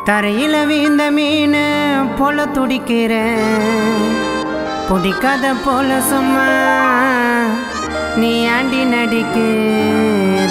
தரையில வீந்த மீன் போல துடிக்கிறேன் பிடிக்காத போல சும்மா நீ ஆண்டி நடிக்கிற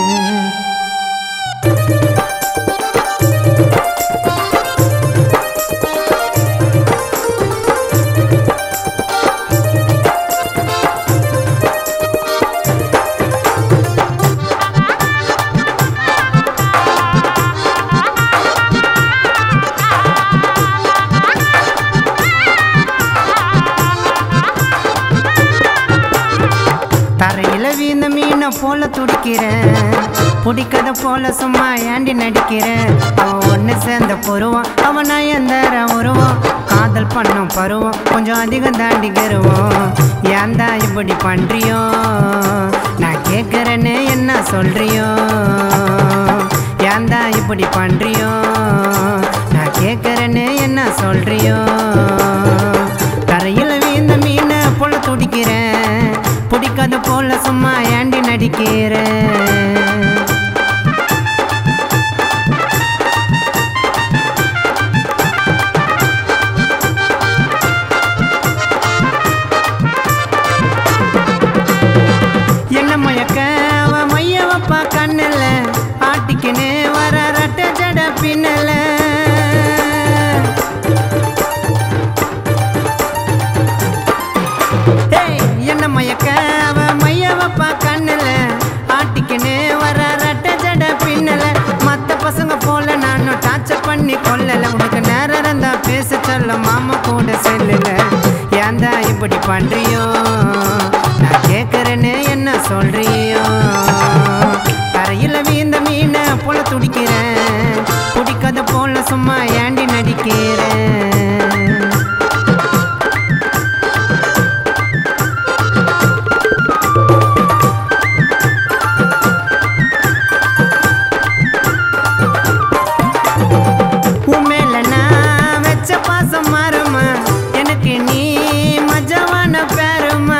தரையில வீந்த மீனை போல துடிக்கிறேன் பிடிக்காத போல சும்மா ஏண்டி நடிக்கிறேன் அவன் ஒன்று சேர்ந்த பொருவான் அவன் நயந்தர உருவான் காதல் பண்ணும் பருவம் கொஞ்சம் அதிகம் தாண்டி கருவோம் ஏன்டா இப்படி பண்றியோ நான் கேட்குறேன்னு என்ன சொல்றியோ ஏன்டா இப்படி பண்றியோ நான் கேட்குறேன்னு என்ன சொல்றியோ தரையில் வீந்த மீனை போல துடிக்கிறேன் பிடிக்காத போல சும்மா ஏண்டி நடிக்கிறேன் என்ன மயக்க அவ மைய வப்பா கண்ணுல ஆட்டிக்கினே வர ரட்ட ஜட பின்னல ஏய், என்ன மயக்க அவ மைய வப்பா கண்ணுல ஆட்டிக்கினே வர ரட்ட ஜட பின்னல மத்த பசங்க போல நானும் டார்ச்சர் பண்ணி கொல்லல உனக்கு நேரம் இருந்தா பேச சொல்ல மாமா கூட செல்லுல ஏன்டா இப்படி பண்றியோ நான் கேட்கறேன்னு என்ன சொல்றியோ கரையில வீந்த மீனை போல துடிக்கிறேன் பிடிக்காத போல சும்மா ஏண்டி நடிக்கிறேன் உண்மையில நான் வச்ச பாசம் மாறுமா எனக்கு நீ மஜவான பேருமா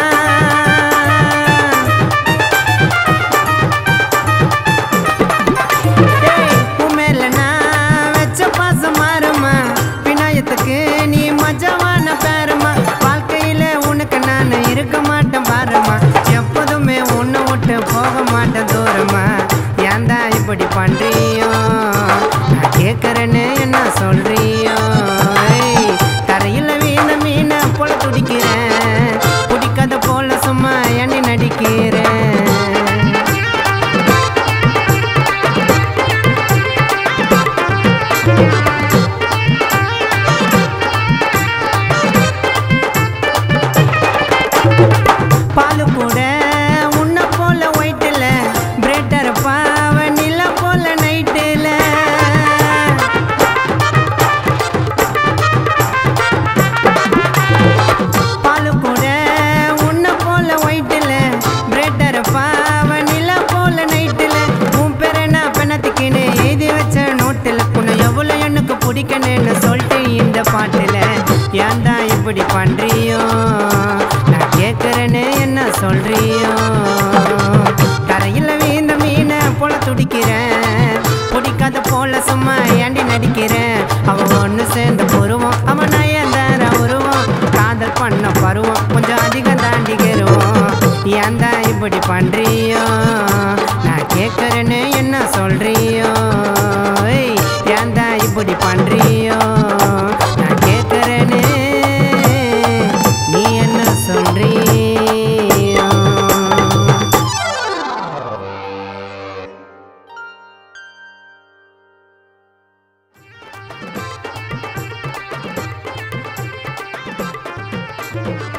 ஏய், உண்மையில நான் வச்ச பாசம் மாறுமா விநாயகத்துக்கு நீ மஜவான பேருமா வாழ்க்கையில உனக்கு நான் இருக்க மாட்டேன் பாருமா எப்போதுமே உன்னை விட்டு போக மாட்டேன் தூரமா ஏன்டா இப்படி பண்றியோ நான் கேட்கறேன்னு என்ன சொல்றியோ ஏய், தரையில வீண மீன போல துடிக்கிறேன் பிடிக்காத போல சும்மா எண்ணி நடிக்கிறேன் பாலு கூட உன்னை போல ஒயிட்டில் பிரெட்டர் பாவ நில போல நைட்டில் பாலு கூட உன்னை போல ஒயிட்டில் பிரெட்டர் பாவ நில போல நைட்டில் உன் பேரை நான் பெணத்துக்கின்னு எழுதி வச்ச நோட்டில் உன்னை எவ்வளோ எனக்கு பிடிக்கணும்னு சொல்லிட்டு இந்த பாட்டில் ஏன்டா இப்படி பண்றியோ நான் கேட்குறேன்னு என்ன சொல்றியோ கரையில் வீந்த மீனை போல துடிக்கிறேன் பிடிக்காத போல சும்மா ஏண்டி நடிக்கிறேன் அவன் ஒன்று சேர்ந்த பருவம் அவன் நயந்தார உருவம் காதல் பண்ண பருவம் கொஞ்சம் அதிகம் தாண்டிக்கிறோம் ஏன்டா இப்படி பண்றியோ நான் கேட்குறேன்னு என்ன சொல்றியோ ஏய், ஏன்டா இப்படி பண்றியோ நான் கேட்குறேன்னு நீ என்ன சொல்றியோ Thank